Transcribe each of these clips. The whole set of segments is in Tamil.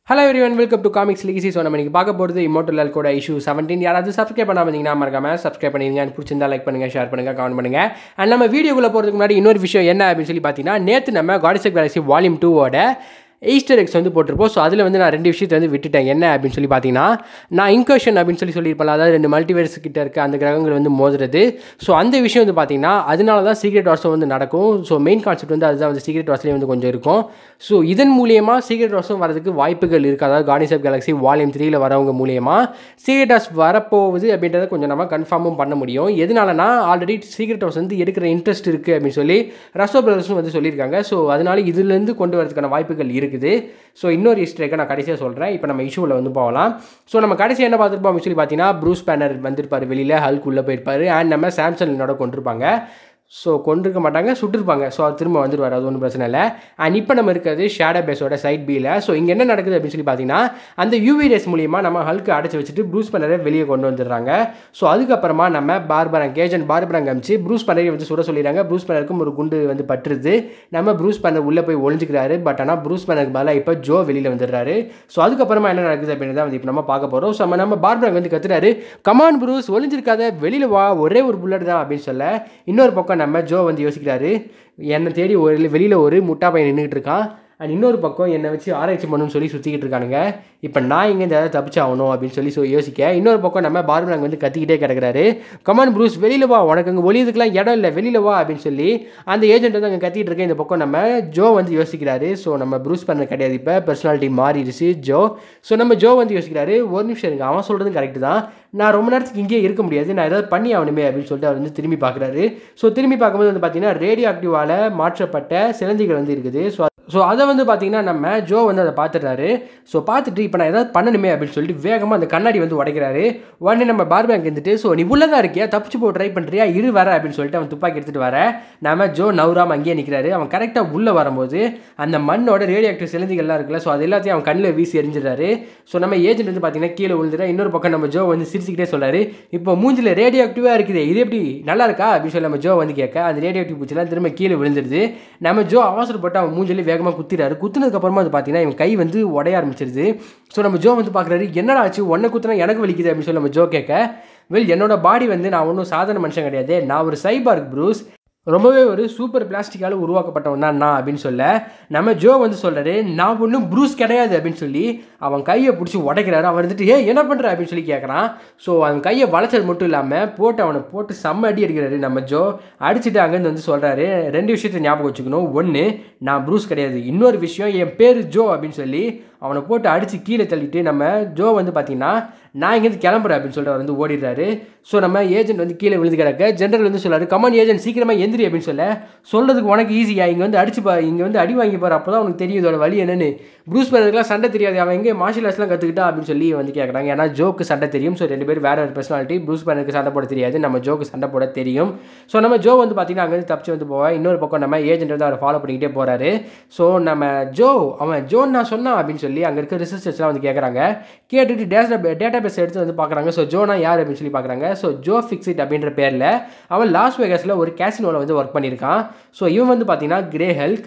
hello everyone welcome to comics legacy so நம்ம இன்னைக்கு பார்க்க போகிறது இமோட்டல் கூட இஷ்யூ செவன்டீன் யாராவது சப்ஸ்கிரைப் பண்ணாம இருந்தீங்கன்னா மறக்காம சப்ஸ்கிரைப் பண்ணிருங்க எனக்கு பிடிச்சிருந்தா லைக் பண்ணுங்க ஷேர் பண்ணுங்க கமெண்ட் பண்ணுங்க அண்ட் நம்ம வீடியோக்குள்ள போகிறதுக்கு முன்னாடி இன்னொரு விஷயம் என்ன அப்படின்னு சொல்லி பார்த்தீங்கன்னா நேற்று நம்ம காடிசெக் கேலக்ஸி வால்யூம் டூவோட ஈஸ்டர் எக்ஸ் வந்து போட்டிருப்போம் ஸோ அதில் வந்து நான் ரெண்டு விஷயத்தை வந்து விட்டுட்டேன் என்ன அப்படின்னு சொல்லி பார்த்தீங்கன்னா நான் இன்கர்ஷன் அப்படின்னு சொல்லி சொல்லியிருப்பேன் அதாவது ரெண்டு மல்டிவேர்ஸ் கிட்ட இருக்க அந்த கிரகங்கள் வந்து மோதுறது ஸோ அந்த விஷயம் வந்து பார்த்தீங்கன்னா அதனால தான் சீக்ரெட் வார்ஸும் வந்து நடக்கும் ஸோ மெயின் கான்செப்ட் வந்து அதுதான் வந்து சீக்ரெட் வார்ஸ்லேயே வந்து கொஞ்சம் இருக்கும் ஸோ இதன் மூலியமாக சீக்ரெட் வார்ஸும் வரதுக்கு வாய்ப்புகள் இருக்குது அதாவது கார்டிஸ் ஆஃப் கேலக்ஸி வால்யூம் த்ரீல வரவங்க மூலியமாக சீக்ரெட் வார்ஸ் வரப்போகுது அப்படின்றத கொஞ்சம் நம்ம கன்ஃபார்மும் பண்ண முடியும் எதனாலனா ஆல்ரெடி சீக்ரெட் வார்ஸ் வந்து எடுக்கிற இன்ட்ரெஸ்ட் இருக்குது அப்படின்னு சொல்லி ரசோ பிரதர்ஸும் வந்து சொல்லியிருக்காங்க ஸோ அதனால இதுலேருந்து கொண்டு வரதுக்கான வாய்ப்புகள் இருக்குது ஸோ இன்னொரு ஹிஸ்ட்ரிக்கை நான் கடைசியாக சொல்கிறேன் இப்போ நம்ம இஷ்யூவில் வந்து போகலாம் ஸோ நம்ம கடைசியாக என்ன பார்த்துருப்போம் அப்படின்னு சொல்லி பார்த்தீங்கன்னா ப்ரூஸ் பேனர் வந்திருப்பார் வெளியில் ஹல்க் உள்ளே போயிருப்பார் அண்ட் நம்ம சாம்சங் என்னோட கொண்டிருப்பாங்க ஸோ கொண்டிருக்க மாட்டாங்க சுட்டிருப்பாங்க ஸோ அது திரும்ப வந்துடுவார் அது ஒன்றும் பிரச்சனை இல்லை அண்ட் இப்போ நம்ம இருக்கிறது ஷேடோ பேஸோட சைட் பியில் ஸோ இங்கே என்ன நடக்குது அப்படின்னு சொல்லி பார்த்தீங்கன்னா அந்த யூவி ரேஸ் மூலியமாக நம்ம ஹல்க்கு அடைச்சி வச்சுட்டு ப்ரூஸ் பண்ணரை வெளியே கொண்டு வந்துடுறாங்க ஸோ அதுக்கப்புறமா நம்ம பார்பரங் ஏஜென்ட் பார்பரங் காமிச்சு ப்ரூஸ் பண்ணரை வந்து சுட சொல்லிடுறாங்க ப்ரூஸ் பண்ணருக்கும் ஒரு குண்டு வந்து பட்டுருது நம்ம ப்ரூஸ் பண்ணர் உள்ளே போய் ஒழிஞ்சிக்கிறாரு பட் ஆனால் ப்ரூஸ் பண்ணருக்கு பதிலாக இப்போ ஜோ வெளியில் வந்துடுறாரு ஸோ அதுக்கப்புறமா என்ன நடக்குது அப்படின்னு தான் வந்து இப்போ நம்ம பார்க்க போகிறோம் ஸோ நம்ம பார்பரங் வந்து கத்துறாரு கமான் ப்ரூஸ் ஒளிஞ்சிருக்காத வெளியில் வா ஒரே ஒரு புல்லட் தான் அப்படின்னு சொல்ல இன்னொரு பக்கம் நம்ம ஜோ வந்து யோசிக்கிறாரு என்னை தேடி ஒரு வெளியில் ஒரு முட்டா பையன் நின்றுட்டு இருக்கான் அண்ட் இன்னொரு பக்கம் என்னை வச்சு ஆராய்ச்சி பண்ணணும்னு சொல்லி சுற்றிக்கிட்டு இருக்கானுங்க இப்போ நான் இங்கே இந்த ஏதாவது தப்பிச்சாகணும் அப்படின்னு சொல்லி ஸோ யோசிக்க இன்னொரு பக்கம் நம்ம பார்பனாங்க வந்து கத்திக்கிட்டே கிடக்குறாரு கமான் ப்ரூஸ் வெளியில் வா உனக்கு அங்கே ஒளியதுக்கெலாம் இடம் இல்லை வெளியில் வா அப்படின்னு சொல்லி அந்த ஏஜென்ட் வந்து அங்கே கத்திட்டு இருக்கேன் இந்த பக்கம் நம்ம ஜோ வந்து யோசிக்கிறாரு ஸோ நம்ம ப்ரூஸ் பண்ண கிடையாது இப்போ பர்சனாலிட்டி மாறிடுச்சு ஜோ ஸோ நம்ம ஜோ வந்து யோசிக்கிறாரு ஒரு நிமிஷம் இருக்கு அவன் சொல்கிறதும் கரெக்டு தான் நான் ரொம்ப நேரத்துக்கு இங்கேயே இருக்க முடியாது நான் ஏதாவது பண்ணி ஆகணுமே அப்படின்னு சொல்லிட்டு அவர் வந்து திரும்பி பார்க்குறாரு ஸோ திரும்பி பார்க்கும்போது வந்து பார்த்தீங்கன்னா ரேடியோ ஆக்டிவால் மாற்றப்பட்ட சிலந்திகள் வந்து இருக்குது ஸோ ஸோ அதை வந்து பார்த்தீங்கன்னா நம்ம ஜோ வந்து அதை பார்த்துட்றாரு ஸோ பார்த்துட்டு இப்போ நான் ஏதாவது பண்ணணுமே அப்படின்னு சொல்லிட்டு வேகமாக அந்த கண்ணாடி வந்து உடைக்கிறாரு உடனே நம்ம பார்பேங்க் இருந்துட்டு ஸோ நீ உள்ளே தான் இருக்கியா தப்பிச்சு போ ட்ரை பண்ணுறியா இரு வர அப்படின்னு சொல்லிட்டு அவன் துப்பாக்கி எடுத்துகிட்டு வர நம்ம ஜோ நவுராம் அங்கேயே நிற்கிறாரு அவன் கரெக்டாக உள்ளே வரும்போது அந்த மண்ணோட ரேடியோ ஆக்டிவ் சிலந்திகள்லாம் இருக்குல்ல ஸோ அது எல்லாத்தையும் அவன் கண்ணில் வீசி எரிஞ்சிடறாரு ஸோ நம்ம ஏஜென்ட் வந்து பார்த்தீங்கன்னா கீழே விழுந்துற இன்னொரு பக்கம் நம்ம ஜோ வந்து சிரிச்சுக்கிட்டே சொல்கிறாரு இப்போ மூஞ்சில் ரேடியோ ஆக்டிவாக இருக்குது இது எப்படி நல்லா இருக்கா அப்படின்னு சொல்லி நம்ம ஜோ வந்து கேட்க அந்த ரேடியோ ஆக்டிவ் பூச்சிலாம் திரும்ப கீழே விழுந்துருது நம்ம ஜோ அவசரப்பட்டு அவன் மூஞ்சிலே வேகமாக குத்திறாரு குத்துனதுக்கப்புறமா அது பார்த்தீங்கன்னா இவன் கை வந்து உடைய ஆரம்பிச்சிருது ஸோ நம்ம ஜோ வந்து பார்க்குறாரு என்னடா ஆச்சு ஒன்றை குத்துனா எனக்கு வலிக்குது அப்படின்னு சொல்லி நம்ம ஜோ கேட்க வெல் என்னோட பாடி வந்து நான் ஒன்றும் சாதாரண மனுஷன் கிடையாது நான் ஒரு சைபார்க் ப்ரூஸ் ரொம்பவே ஒரு சூப்பர் பிளாஸ்டிக்கால் உருவாக்கப்பட்டவன் தான் நான் அப்படின்னு சொல்ல நம்ம ஜோ வந்து சொல்கிறாரு நான் ஒன்றும் ப்ரூஸ் கிடையாது அப்படின்னு சொல்லி அவன் கையை பிடிச்சி உடைக்கிறாரு அவன் வந்துட்டு ஏ என்ன பண்ணுற அப்படின்னு சொல்லி கேட்குறான் ஸோ அவன் கையை வளைச்சது மட்டும் இல்லாமல் போட்டு அவனை போட்டு செம்ம அடி அடிக்கிறாரு நம்ம ஜோ அடிச்சுட்டு அங்கேருந்து வந்து சொல்கிறாரு ரெண்டு விஷயத்தை ஞாபகம் வச்சுக்கணும் ஒன்று நான் ப்ரூஸ் கிடையாது இன்னொரு விஷயம் என் பேர் ஜோ அப்படின்னு சொல்லி அவனை போட்டு அடித்து கீழே தள்ளிட்டு நம்ம ஜோ வந்து பார்த்தீங்கன்னா நான் இங்கேருந்து கிளம்புறேன் அப்படின்னு சொல்லிட்டு அவர் வந்து ஓடிடுறாரு ஸோ நம்ம ஏஜென்ட் வந்து கீழே விழுந்து கிடக்க ஜென்ரல் வந்து சொல்கிறாரு கமான் ஏஜென்ட் சீக்கிரமாக எந்திரி அப்படின்னு சொல்ல சொல்கிறதுக்கு உனக்கு ஈஸியா இங்கே வந்து அடிச்சு பா இங்கே வந்து அடி வாங்கி பாரு அப்போ தான் உனக்கு தெரியும் இதோட வழி என்னன்னு ப்ரூஸ் பண்ணதுக்குலாம் சண்டை தெரியாது அவன் எங்கே மார்ஷியல் ஆர்ட்ஸ்லாம் கற்றுக்கிட்டா அப்படின்னு சொல்லி வந்து கேட்குறாங்க ஏன்னா ஜோக்கு சண்டை தெரியும் ஸோ ரெண்டு பேரும் வேற ஒரு பர்சனாலிட்டி ப்ரூஸ் பண்ணதுக்கு சண்டை போட தெரியாது நம்ம ஜோக்கு சண்டை போட தெரியும் ஸோ நம்ம ஜோ வந்து பார்த்தீங்கன்னா அங்கேருந்து தப்பிச்சு வந்து போவா இன்னொரு பக்கம் நம்ம ஏஜென்ட் வந்து அவரை ஃபாலோ பண்ணிக்கிட்டே போகிறாரு ஸோ நம்ம ஜோ அவன் ஜோன் நான் சொன்னான் அப்படின்னு சொல்லி அங்கே இருக்க ரிசர்ச்சர்ஸ்லாம் வந்து கேட்குறாங்க கேட்டுட்டு டேட்டா டேட்டா பேஸ் எடுத்து வந்து பார்க்குறாங்க ஸோ ஜோனா யார் அப்படின்னு சொல்லி பார்க்குறாங்க ஸோ ஜோ ஃபிக்ஸிட் அப்படின்ற பேரில் அவன் லாஸ் வேகஸில் ஒரு கேசினோவில் வந்து ஒர்க் பண்ணியிருக்கான் ஸோ இவன் வந்து பார்த்தீங்கன்னா கிரே ஹெல்க்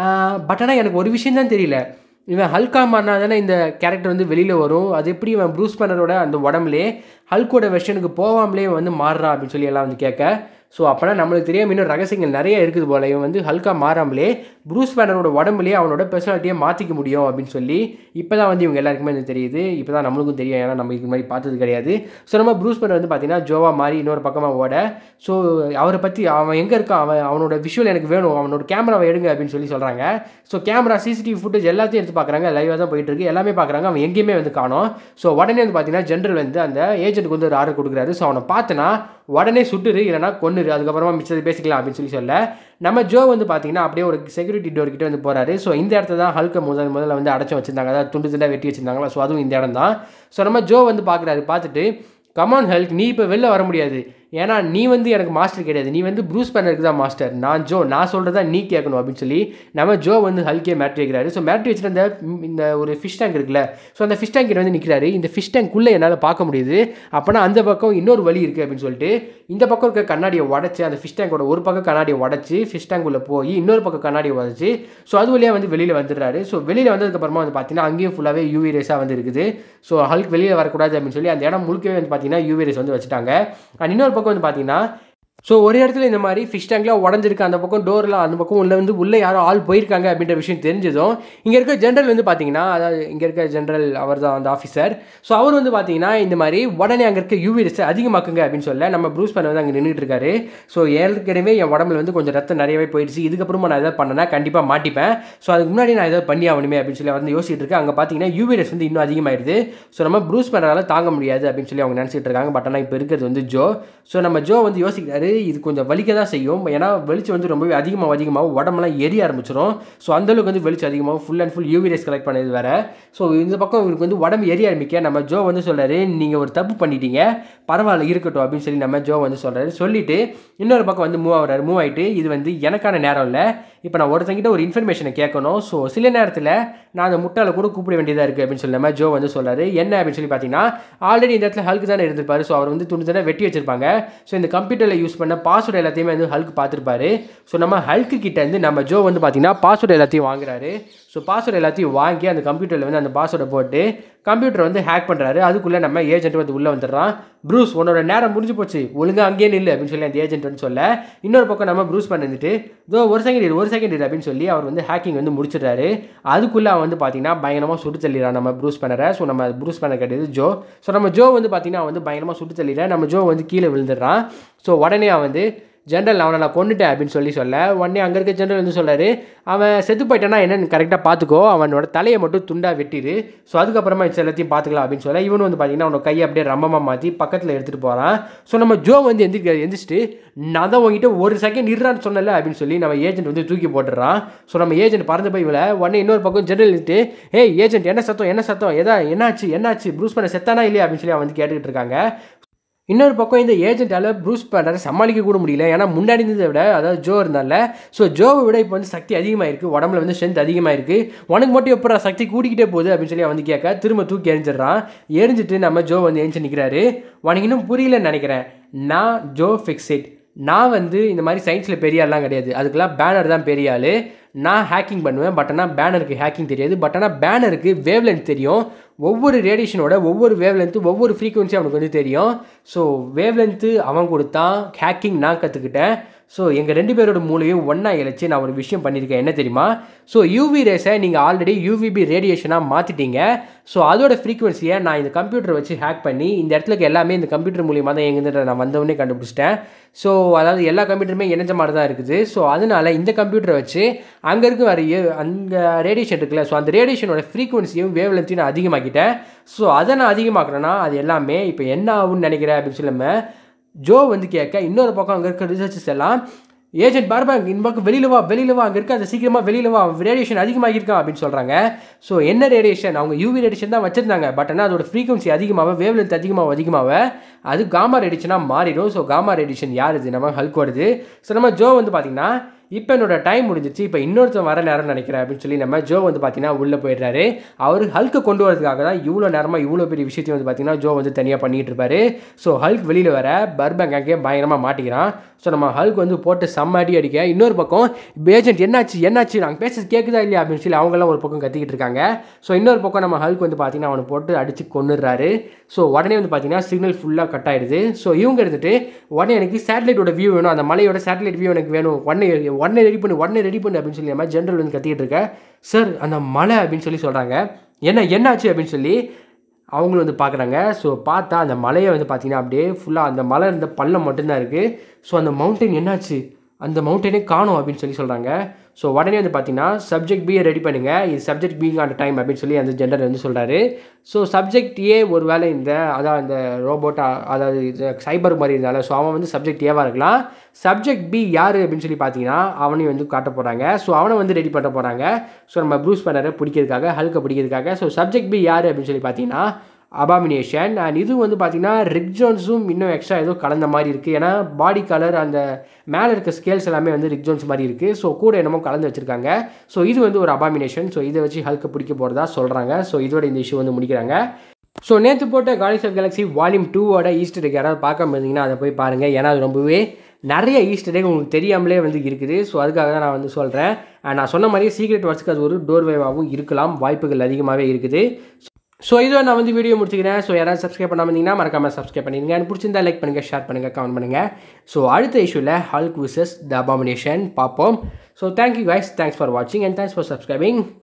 பட் ஆனால் எனக்கு ஒரு விஷயம் தான் தெரியல இவன் ஹல்கா மாறினா தானே இந்த கேரக்டர் வந்து வெளியில் வரும் அது எப்படி இவன் ப்ரூஸ் பண்ணரோட அந்த உடம்புலே ஹல்கோட வெர்ஷனுக்கு போகாமலே வந்து மாறுறான் அப்படின்னு சொல்லி எல்லாம் வந்து கேட்க ஸோ அப்போனா நம்மளுக்கு தெரியாமல் இன்னும் ரகசியங்கள் நிறைய இருக்குது போல் இவன் வந்து ஹல்கா மாறாமலே ப்ரூஸ் பேனரோட உடம்புலேயே அவனோட பர்சனாலிட்டியை மாற்றிக்க முடியும் அப்படின்னு சொல்லி இப்போ தான் வந்து இவங்க எல்லாருக்குமே வந்து தெரியுது இப்போ தான் நம்மளுக்கும் தெரியும் ஏன்னா நம்ம இது மாதிரி பார்த்தது கிடையாது ஸோ நம்ம ப்ரூஸ் பேனர் வந்து பார்த்தீங்கன்னா ஜோவா மாதிரி இன்னொரு பக்கமாக ஓட ஸோ அவரை பற்றி அவன் எங்கே இருக்கான் அவன் அவனோட விஷுவல் எனக்கு வேணும் அவனோட கேமராவை எடுங்க அப்படின்னு சொல்லி சொல்கிறாங்க ஸோ கேமரா சிசிடிவி ஃபுட்டேஜ் எல்லாத்தையும் எடுத்து பார்க்குறாங்க லைவாக தான் போயிட்டு இருக்கு எல்லாமே பார்க்குறாங்க அவன் எங்கேயுமே வந்து காணும் ஸோ உடனே வந்து பார்த்தீங்கன்னா ஜென்ரல் வந்து அந்த ஏஜென்ட்டுக்கு வந்து ஒரு ஆர்டர் கொடுக்குறாரு ஸோ அவனை பார்த்தனா உடனே சுட்டுரு இல்லைனா கொண்டுரு அதுக்கப்புறமா மிச்சத்தை பேசிக்கலாம் அப்படின்னு சொல்லி சொல்ல நம்ம ஜோ வந்து பார்த்தீங்கன்னா அப்படியே ஒரு செக்யூரிட்டி டோர் கிட்ட வந்து போகிறாரு ஸோ இந்த இடத்த தான் ஹல்க முதல் முதல்ல வந்து அடைச்சி வச்சிருந்தாங்க அதாவது துண்டு துண்டாக வெட்டி வச்சிருந்தாங்களா ஸோ அதுவும் இந்த இடம் தான் ஸோ நம்ம ஜோ வந்து பார்க்குறாரு பார்த்துட்டு கமான் ஹெல்க் நீ இப்போ வெளில வர முடியாது ஏன்னா நீ வந்து எனக்கு மாஸ்டர் கிடையாது நீ வந்து ப்ரூஸ் பேனருக்கு தான் மாஸ்டர் நான் ஜோ நான் சொல்கிறதா நீ கேட்கணும் அப்படின்னு சொல்லி நம்ம ஜோ வந்து ஹல்கே மேட்ரி வைக்கிறாரு ஸோ மேட்ரி வச்சுட்டு அந்த ம், இந்த ஒரு ஃபிஷ் டேங்க் இருக்குல்ல ஸோ அந்த ஃபிஷ் டேங்க் வந்து நிற்கிறாரு இந்த ஃபிஷ் டேங்க்குள்ளே என்னால் பார்க்க முடியுது அப்போனா அந்த பக்கம் இன்னொரு வழி இருக்குது அப்படின்னு சொல்லிட்டு இந்த பக்கம் இருக்க கண்ணாடியை உடச்சி அந்த ஃபிஷ் டேங்கோட ஒரு பக்கம் கண்ணாடியை உடச்சி ஃபிஷ் டேங்குள்ளே போய் இன்னொரு பக்கம் கண்ணாடியை உடச்சி ஸோ அது வழியாக வந்து வெளியில் வந்துடுறாரு ஸோ வெளியில் வந்ததுக்கப்புறமா வந்து பார்த்தீங்கன்னா அங்கேயும் ஃபுல்லாகவே யூவி ரேஸாக வந்து இருக்குது ஸோ ஹல்க் வெளியே வரக்கூடாது அப்படின்னு சொல்லி அந்த இடம் முழுக்கவே வந்து பார்த்தீங்கன்னா யூவி ரேஸ் வந்து வச்சுட்டாங்க அண்ட் இன்னொரு பக்கம் வந்து பார்த்தீங்கன்னா ஸோ ஒரு இடத்துல இந்த மாதிரி ஃபிஷ் டேங்க்லாம் உடஞ்சிருக்கு அந்த பக்கம் டோரில் அந்த பக்கம் உள்ள வந்து உள்ளே யாரோ ஆள் போயிருக்காங்க அப்படின்ற விஷயம் தெரிஞ்சதும் இங்கே இருக்க ஜென்ரல் வந்து பார்த்தீங்கன்னா அதாவது இங்கே இருக்க ஜென்ரல் அவர் தான் அந்த ஆஃபீஸர் ஸோ அவர் வந்து பார்த்தீங்கன்னா இந்த மாதிரி உடனே அங்கே இருக்க யூவி ரேஸை அதிகமாக்குங்க அப்படின்னு சொல்ல நம்ம ப்ரூஸ் பண்ண வந்து அங்கே நின்றுட்டு இருக்காரு ஸோ ஏற்கனவே என் உடம்புல வந்து கொஞ்சம் ரத்தம் நிறையவே போயிடுச்சு இதுக்கப்புறமா நான் எதாவது பண்ணேன்னா கண்டிப்பாக மாட்டிப்பேன் ஸோ அதுக்கு முன்னாடி நான் எதாவது பண்ணி ஆகணுமே அப்படின்னு சொல்லி வந்து யோசிச்சுட்டு இருக்கேன் அங்கே பார்த்தீங்கன்னா யூவி ரேஸ் வந்து இன்னும் அதிகமாயிடுது ஸோ நம்ம ப்ரூஸ் பண்ணுறதால தாங்க முடியாது அப்படின்னு சொல்லி அவங்க நினச்சிட்டு இருக்காங்க பட் ஆனால் இப்போ இருக்கிறது வந்து ஜோ ஸோ நம்ம ஜோ வந்து யோசிக்கிறாரு இது கொஞ்சம் வலிக்க தான் செய்யும் ஏன்னா வெளிச்சம் வந்து ரொம்பவே அதிகமாக அதிகமாக உடம்பெல்லாம் எரிய ஆரம்பிச்சிடும் ஸோ அந்தளவுக்கு வந்து வெளிச்சம் அதிகமாக full and full UV rays collect பண்ணது வேற ஸோ இந்த பக்கம் இவருக்கு வந்து உடம்பு எரிய ஆரம்பிக்க நம்ம ஜோ வந்து சொல்றாரு நீங்கள் ஒரு தப்பு பண்ணிட்டீங்க பரவாயில்ல இருக்கட்டும் அப்படின்னு சொல்லி நம்ம ஜோ வந்து சொல்றாரு சொல்லிட்டு இன்னொரு பக்கம் வந்து மூவ் ஆகுறாரு மூவ் ஆகிட்டு இது வந்து எனக்கான நேரம் இல்லை இப்போ நான் ஒருத்தங்கிட்ட ஒரு இன்ஃபர்மேஷனை கேட்கணும் ஸோ சில நேரத்தில் நான் அந்த முட்டாளை கூட கூப்பிட வேண்டியதாக இருக்குது அப்படின்னு சொல்லி நம்ம ஜோ வந்து சொல்றாரு என்ன அப்படின்னு சொல்லி பார்த்தீங்கன்னா ஆல்ரெடி இந்த இடத்துல ஹல்க் தானே இருந்திருப்பாரு ஸோ அவர் வந்து துணி தானே வெட்டி வச்சிருப்பாங்க ஸோ இந்த கம்ப்யூட்டரில் யூஸ் பண்ண பாஸ்வேர்டு எல்லாத்தையுமே வந்து ஹல்க் பார்த்துருப்பாரு ஸோ நம்ம ஹல்க்கு கிட்ட இருந்து நம்ம ஜோ வந்து பார்த்தீங்கன்னா பாஸ்வேர்டு எல்லாத்தையும் வாங்குறாரு ஸோ பாஸ்வேர்டு எல்லாத்தையும் வாங்கி அந்த கம்ப்யூட்டரில் வந்து அந்த பாஸ்வேர்டை போட்டு கம்ப்யூட்டர் வந்து ஹேக் பண்ணுறாரு அதுக்குள்ளே நம்ம ஏஜென்ட் வந்து உள்ளே வந்துடுறான் ப்ரூஸ் உன்னோட நேரம் முடிஞ்சு போச்சு ஒழுங்கா அங்கேயே நில்லு அப்படின்னு சொல்லி அந்த ஏஜென்ட் வந்து சொல்ல இன்னொரு பக்கம் நம்ம ப்ரூஸ் பண்ணிட்டு இதோ ஒரு செகண்ட் இரு ஒரு செகண்ட் இரு அப்படின்னு சொல்லி அவர் வந்து ஹேக்கிங் வந்து முடிச்சிடுறாரு அதுக்குள்ளே அவன் வந்து பார்த்தீங்கன்னா பயங்கரமாக சுட்டு தள்ளிடுறான் நம்ம ப்ரூஸ் பண்ணரை ஸோ நம்ம ப்ரூஸ் பண்ண கிடையாது ஜோ ஸோ நம்ம ஜோ வந்து பார்த்தீங்கன்னா அவன் வந்து பயங்கரமாக சுட்டு தள்ளிடுறான் நம்ம ஜோ வந்து கீழே விழுந்துடுறான் ஸோ உடனே அவன் வந்து ஜென்ரல் அவனை நான் கொண்டுட்டேன் அப்படின்னு சொல்லி சொல்ல உடனே அங்கே இருக்க ஜென்ரல் வந்து சொல்றாரு அவன் செத்து போயிட்டானா என்னன்னு கரெக்டாக பார்த்துக்கோ அவனோட தலையை மட்டும் துண்டாக வெட்டிடு ஸோ அதுக்கப்புறமா இது எல்லாத்தையும் பார்த்துக்கலாம் அப்படின்னு சொல்ல இவனு வந்து பார்த்தீங்கன்னா அவனோட கையை அப்படியே ரம்பமாக மாற்றி பக்கத்தில் எடுத்துகிட்டு போகிறான் ஸோ நம்ம ஜோ வந்து எந்திரிக்க எந்திரிச்சிட்டு நான் தான் உங்ககிட்ட ஒரு செகண்ட் இருறான்னு சொன்னல அப்படின்னு சொல்லி நம்ம ஏஜென்ட் வந்து தூக்கி போட்டுடுறான் ஸோ நம்ம ஏஜென்ட் பறந்து போய் இவளை உடனே இன்னொரு பக்கம் ஜென்ரல் இருந்துட்டு ஏய் ஏஜென்ட் என்ன சத்தம் என்ன சத்தம் எதா என்னாச்சு என்னாச்சு ப்ரூஸ் பண்ண செத்தானா இல்லையா அப்படின்னு சொல்லி அவன் வந்து கேட்டுக்கிட்டு இருக்காங்க இன்னொரு பக்கம் இந்த ஏஜென்ட்டால் ப்ரூஸ் பண்ணுற சமாளிக்க கூட முடியல ஏன்னா முன்னாடி இருந்ததை விட அதாவது ஜோ இருந்தால ஸோ ஜோவை விட இப்போ வந்து சக்தி அதிகமாக இருக்குது உடம்புல வந்து ஸ்ட்ரென்த் அதிகமாக இருக்குது உனக்கு மட்டும் எப்போ சக்தி கூட்டிக்கிட்டே போகுது அப்படின்னு சொல்லி அவன் வந்து கேட்க திரும்ப தூக்கி எரிஞ்சிடுறான் எரிஞ்சிட்டு நம்ம ஜோ வந்து எரிஞ்சு நிற்கிறாரு உனக்கு இன்னும் புரியலன்னு நினைக்கிறேன் நான் ஜோ ஃபிக்ஸிட் நான் வந்து இந்த மாதிரி சயின்ஸில் பெரிய ஆள்லாம் கிடையாது அதுக்கெல்லாம் பேனர் தான் பெரிய ஆள் நான் ஹேக்கிங் பண்ணுவேன் பட் ஆனால் பேனருக்கு ஹேக்கிங் தெரியாது பட் ஆனால் பேனருக்கு வேவ் லென்த் தெரியும் ஒவ்வொரு ரேடியேஷனோட ஒவ்வொரு வேவ் லென்த்து ஒவ்வொரு ஃப்ரீக்குவன்சி அவனுக்கு வந்து தெரியும் ஸோ வேவ் லென்த்து அவன் கொடுத்தான் ஹேக்கிங் நான் கற்றுக்கிட்டேன் ஸோ எங்கள் ரெண்டு பேரோட மூளையும் ஒன்றா இழைச்சி நான் ஒரு விஷயம் பண்ணியிருக்கேன் என்ன தெரியுமா ஸோ யூவி ரேஸை நீங்கள் ஆல்ரெடி யூவிபி ரேடியேஷனாக மாற்றிட்டீங்க ஸோ அதோட ஃப்ரீக்குவன்சியை நான் இந்த கம்ப்யூட்டரை வச்சு ஹேக் பண்ணி இந்த இடத்துல இருக்க எல்லாமே இந்த கம்ப்யூட்டர் மூலியமாக தான் எங்குதுன்ற நான் வந்தவொடனே கண்டுபிடிச்சிட்டேன் ஸோ அதாவது எல்லா கம்ப்யூட்டருமே இணைஞ்ச மாதிரி தான் இருக்குது ஸோ அதனால இந்த கம்ப்யூட்டரை வச்சு அங்கே இருக்க வர ஏ- அங்கே ரேடியேஷன் இருக்குல்ல ஸோ அந்த ரேடியேஷனோட ஃப்ரீக்குவன்சியும் வேவ் லென்த்தையும் நான் அதிகமாக்கிட்டேன் ஸோ அதை நான் அதிகமாக்குறேன்னா அது எல்லாமே இப்போ என்ன ஆகும்னு நினைக்கிறேன் அப்படின்னு சொல்லாம ஜோ வந்து கேட்க இன்னொரு பக்கம் அங்கே இருக்க ரிசர்ச்சர்ஸ் எல்லாம் ஏஜென்ட் பார்பா இந்த பக்கம் வெளியில் வா வெளியில் வா அங்கே இருக்க அது சீக்கிரமாக வெளியில் வா ரேடியேஷன் அதிகமாகிருக்கான் அப்படின்னு சொல்கிறாங்க ஸோ என்ன ரேடியேஷன் அவங்க யூவி ரேடியேஷன் தான் வச்சிருந்தாங்க பட் ஆனால் அதோட ஃப்ரீக்வன்சி அதிகமாக வேவ் லென்த் அதிகமாக அதிகமாக அது காமா ரேடியேஷனாக மாறிடும் ஸோ காமா ரேடியேஷன் யார் இது நம்ம ஹல்க் வருது ஸோ நம்ம ஜோ வந்து பார்த்தீங்கன்னா இப்போ என்னோட டைம் முடிஞ்சிச்சு இப்போ இன்னொருத்தன் வர நேரம் நினைக்கிறேன் அப்படின்னு சொல்லி நம்ம ஜோ வந்து பார்த்தீங்கன்னா உள்ளே போயிடுறாரு அவர் ஹல்க்கை கொண்டு வரதுக்காக தான் இவ்வளோ நேரமாக இவ்வளோ பெரிய விஷயத்தையும் வந்து பார்த்தீங்கன்னா ஜோ வந்து தனியாக பண்ணிட்டு இருப்பாரு ஸோ ஹல்க் வெளியில் வர பர்பேங்க் அங்கேயே பயங்கரமாக மாட்டிக்கிறான் ஸோ நம்ம ஹல்க் வந்து போட்டு செம்ம அடி அடிக்க இன்னொரு பக்கம் ஏஜென்ட் என்னாச்சு என்னாச்சு நாங்கள் பேசுறது கேட்குதா இல்லையா அப்படின்னு சொல்லி அவங்கெல்லாம் ஒரு பக்கம் கத்திக்கிட்டு இருக்காங்க ஸோ இன்னொரு பக்கம் நம்ம ஹல்க் வந்து பார்த்தீங்கன்னா அவனை போட்டு அடிச்சு கொண்டுடுறாரு ஸோ உடனே வந்து பார்த்தீங்கன்னா சிக்னல் ஃபுல்லாக கட் ஆயிடுது ஸோ இவங்க இருந்துட்டு உடனே எனக்கு சேட்டலைட்டோட வியூ வேணும் அந்த மலையோட சேட்டலைட் வியூ எனக்கு வேணும் உடனே உடனே ரெடி பண்ணு உடனே ரெடி பண்ணு அப்படின்னு சொல்லி நம்ம ஜென்ரல் வந்து கத்திக்கிட்டு இருக்க சார் அந்த மலை அப்படின்னு சொல்லி சொல்கிறாங்க என்ன என்னாச்சு அப்படின்னு சொல்லி அவங்களும் வந்து பார்க்குறாங்க ஸோ பார்த்தா அந்த மலையை வந்து பார்த்தீங்கன்னா அப்படியே ஃபுல்லாக அந்த மலை இருந்த பள்ளம் மட்டும்தான் இருக்குது ஸோ அந்த மவுண்டன் என்னாச்சு அந்த மவுண்டனே காணும் அப்படின்னு சொல்லி சொல்கிறாங்க ஸோ உடனே வந்து பார்த்தீங்கன்னா சப்ஜெக்ட் பியை ரெடி பண்ணுங்க இது சப்ஜெக்ட் பிங்கான டைம் அப்படின்னு சொல்லி அந்த ஜெண்டர் வந்து சொல்கிறாரு ஸோ சப்ஜெக்ட் ஏ ஒரு வேளை இந்த அதான் இந்த ரோபோட் அதாவது இது சைபர் மாதிரி இருந்தால ஸோ அவன் வந்து சப்ஜெக்ட் ஏவாக இருக்கலாம் சப்ஜெக்ட் பி யார் அப்படின்னு சொல்லி பார்த்தீங்கன்னா அவனையும் வந்து காட்ட போகிறாங்க ஸோ அவனை வந்து ரெடி பண்ண போகிறாங்க ஸோ நம்ம ப்ரூஸ் பண்ணரை பிடிக்கிறதுக்காக ஹல்கை பிடிக்கிறதுக்காக ஸோ சப்ஜெக்ட் பி யார் அப்படின்னு சொல்லி பார்த்தீங்கன்னா அபாமினேஷன் அண்ட் இது வந்து பார்த்தீங்கன்னா ரிக் ஜோன்ஸும் இன்னும் எக்ஸ்ட்ரா ஏதோ கலந்த மாதிரி இருக்குது ஏன்னா பாடி கலர் அந்த மேலே இருக்க ஸ்கேல்ஸ் எல்லாமே வந்து ரிக் ஜோன்ஸ் மாதிரி இருக்குது ஸோ கூட என்னமோ கலந்து வச்சுருக்காங்க ஸோ இது வந்து ஒரு அபாமினேஷன் ஸோ இதை வச்சு ஹல்க்கு பிடிக்க போகிறதா சொல்கிறாங்க ஸோ இதோட இந்த இஷ்யூ வந்து முடிக்கிறாங்க ஸோ நேற்று போட்ட காலிஸ் ஆஃப் கேலக்ஸி வால்யூம் டூவோட ஈஸ்டர் டேக் யாராவது பார்க்காம இருந்தீங்கன்னா அதை போய் பாருங்கள் ஏன்னா அது ரொம்பவே நிறைய ஈஸ்டர் டேக் உங்களுக்கு தெரியாமலே வந்து இருக்குது ஸோ அதுக்காக தான் நான் வந்து சொல்கிறேன் நான் சொன்ன மாதிரியே சீக்ரெட் வாட்ஸ்க்கு அது ஒரு டோர்வேவாகவும் இருக்கலாம் வாய்ப்புகள் அதிகமாகவே இருக்குது ஸோ இதோ நான் வந்து வீடியோ முடிச்சுக்கிறேன் ஸோ யாராவது சப்ஸ்கிரைப் பண்ணாமல் இருந்தீங்கன்னா மறக்காமல் சப்ஸ்கிரைப் பண்ணிடுங்க எனக்கு பிடிச்சிருந்தா லைக் பண்ணுங்கள் ஷேர் பண்ணுங்கள் கமெண்ட் பண்ணுங்கள் ஸோ அடுத்த இஷ்யூவில் ஹல்க் விசஸ் த அபாமினேஷன் பார்ப்போம் so thank you guys thanks for வாட்சிங் அண்ட் தேங்க்ஸ் ஃபார் சப்ஸ்கிரைபிங்